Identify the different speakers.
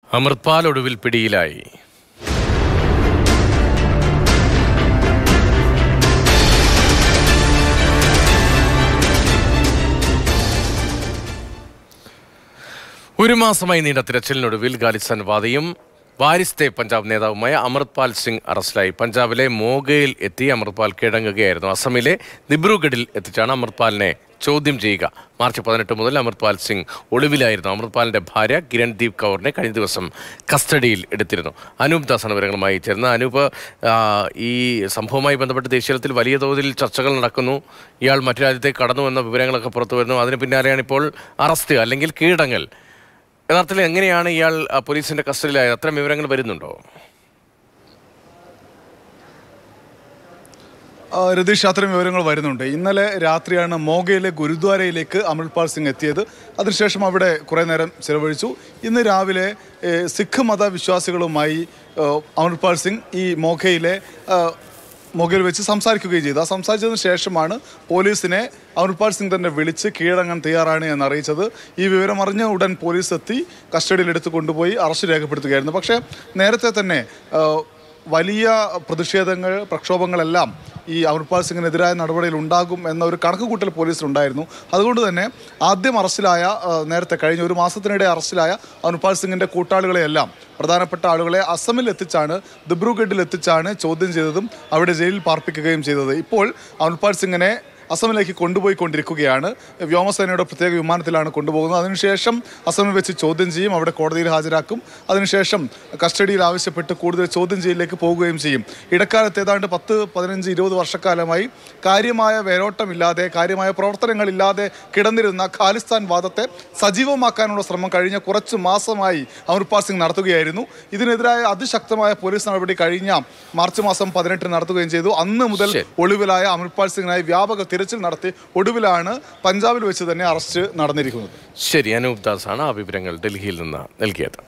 Speaker 1: അമൃത്പാൽ ഒടുവിൽ പിടിയിലായി ഒരു മാസമായി നീണ്ട തിരച്ചിലിനൊടുവിൽ ഖാലിസ്ഥാൻ വാദിയും വാരിസ്തെ പഞ്ചാബ് നേതാവുമായ അമൃത്പാൽ സിംഗ് അറസ്റ്റിലായി പഞ്ചാബിലെ മോഗയിൽ എത്തി അമൃത്പാൽ കീഴടങ്ങുകയായിരുന്നു അസമിലെ ദിബ്രുഗഡിൽ എത്തിച്ചാണ് അമൃത്പാലിനെ ചോദ്യം ചെയ്യുക മാർച്ച് പതിനെട്ട് മുതൽ അമൃത്പാൽ സിംഗ് ഒളിവിലായിരുന്നു അമൃത്പാലിന്റെ ഭാര്യ കിരൺദീപ് കൗറിനെ കഴിഞ്ഞ ദിവസം കസ്റ്റഡിയിൽ എടുത്തിരുന്നു അനൂപ് ദാസാണ് വിവരങ്ങളുമായി ചേർന്ന അനൂപ് ആ, ഈ സംഭവവുമായി ബന്ധപ്പെട്ട് ദേശീയതലത്തിൽ വലിയ തോതിൽ ചർച്ചകൾ നടക്കുന്നു ഇയാൾ മറ്റു രാജ്യത്തേക്ക് കടന്നു എന്ന വിവരങ്ങളൊക്കെ പുറത്തു വരുന്നു അതിന് പിന്നാലെയാണ് ഇപ്പോൾ അറസ്റ്റ് അല്ലെങ്കിൽ കീഴടങ്ങൽ യഥാർത്ഥത്തിൽ എങ്ങനെയാണ് ഇയാൾ ആ, പോലീസിന്റെ കസ്റ്റഡിയിലായത് അത്തരം വിവരങ്ങൾ വരുന്നുണ്ടോ
Speaker 2: ആ, രതീഷ് അത്തരം വിവരങ്ങൾ വരുന്നുണ്ട് ഇന്നലെ രാത്രിയാണ് മോഗയിലെ ഗുരുദ്വാരയിലേക്ക് അമൃത്പാൽ സിംഗ് എത്തിയത് അതിനുശേഷം അവിടെ കുറേ നേരം ചിലവഴിച്ചു ഇന്ന് രാവിലെ ഏ, സിഖ് മത വിശ്വാസികളുമായി ഏ, അമൃത്പാൽ സിംഗ് ഈ മോഗയിലെ ആ, മൊഗയിൽ വെച്ച് സംസാരിക്കുകയും ചെയ്തു ആ സംസാരിച്ചതിന് ശേഷമാണ് പോലീസിനെ അമൃത്പാൽ സിംഗ് തന്നെ വിളിച്ച് കീഴടങ്ങാൻ തയ്യാറാണ് എന്ന് അറിയിച്ചത് ഈ വിവരം അറിഞ്ഞ ഉടൻ പോലീസ് എത്തി കസ്റ്റഡിയിലെടുത്ത് കൊണ്ടുപോയി അറസ്റ്റ് രേഖപ്പെടുത്തുകയായിരുന്നു പക്ഷേ നേരത്തെ തന്നെ ആ, വലിയ പ്രതിഷേധങ്ങൾ പ്രക്ഷോഭങ്ങളെല്ലാം ഈ അമർപാൽ സിംഗിനെതിരായ നടപടിയിൽ ഉണ്ടാകും എന്ന ഒരു കണക്കുകൂട്ടൽ പോലീസിലുണ്ടായിരുന്നു അതുകൊണ്ട് തന്നെ ആദ്യം അറസ്റ്റിലായ ആ, നേരത്തെ കഴിഞ്ഞ ഒരു മാസത്തിനിടെ അറസ്റ്റിലായ അമർപാൽ സിംഗിൻ്റെ കൂട്ടാളികളെയെല്ലാം പ്രധാനപ്പെട്ട ആളുകളെ അസമിൽ എത്തിച്ചാണ് ദിബ്രുഗഡിൽ എത്തിച്ചാണ് ചോദ്യം ചെയ്തതും അവിടെ ജയിലിൽ പാർപ്പിക്കുകയും ചെയ്തത് ഇപ്പോൾ അമർപാൽ സിംഗിനെ അസമിലേക്ക് കൊണ്ടുപോയിക്കൊണ്ടിരിക്കുകയാണ് വ്യോമസേനയുടെ പ്രത്യേക വിമാനത്തിലാണ് കൊണ്ടുപോകുന്നത് അതിനുശേഷം അസമിൽ വെച്ച് ചോദ്യം ചെയ്യും അവിടെ കോടതിയിൽ ഹാജരാക്കും അതിനുശേഷം കസ്റ്റഡിയിൽ ആവശ്യപ്പെട്ട് കൂടുതൽ ചോദ്യം ചെയ്യലിലേക്ക് പോകുകയും ചെയ്യും ഇടക്കാലത്ത് ഏതാണ്ട് പത്ത് പതിനഞ്ച് ഇരുപത് വർഷക്കാലമായി കാര്യമായ വേരോട്ടമില്ലാതെ കാര്യമായ പ്രവർത്തനങ്ങളില്ലാതെ കിടന്നിരുന്ന ഖാലിസ്ഥാൻ വാദത്തെ സജീവമാക്കാനുള്ള ശ്രമം കഴിഞ്ഞ കുറച്ച് മാസമായി അമർപാൽ സിംഗ് നടത്തുകയായിരുന്നു ഇതിനെതിരായ അതിശക്തമായ പോലീസ് നടപടി കഴിഞ്ഞ മാർച്ച് മാസം പതിനെട്ടിന് നടത്തുകയും ചെയ്തു അന്ന് മുതൽ
Speaker 1: ശരി.
Speaker 2: ഒളിവിലായ അമൃത്പാൽ സിംഗിനായി വ്യാപക തിരച്ചിൽ നടത്തി ഒടുവിലാണ് പഞ്ചാബിൽ വെച്ച് തന്നെ അറസ്റ്റ് നടന്നിരിക്കുന്നത്
Speaker 1: ശരി അനൂപ് ദാസാണ് ആ വിവരങ്ങൾ ഡൽഹിയിൽ നിന്ന് നൽകിയത്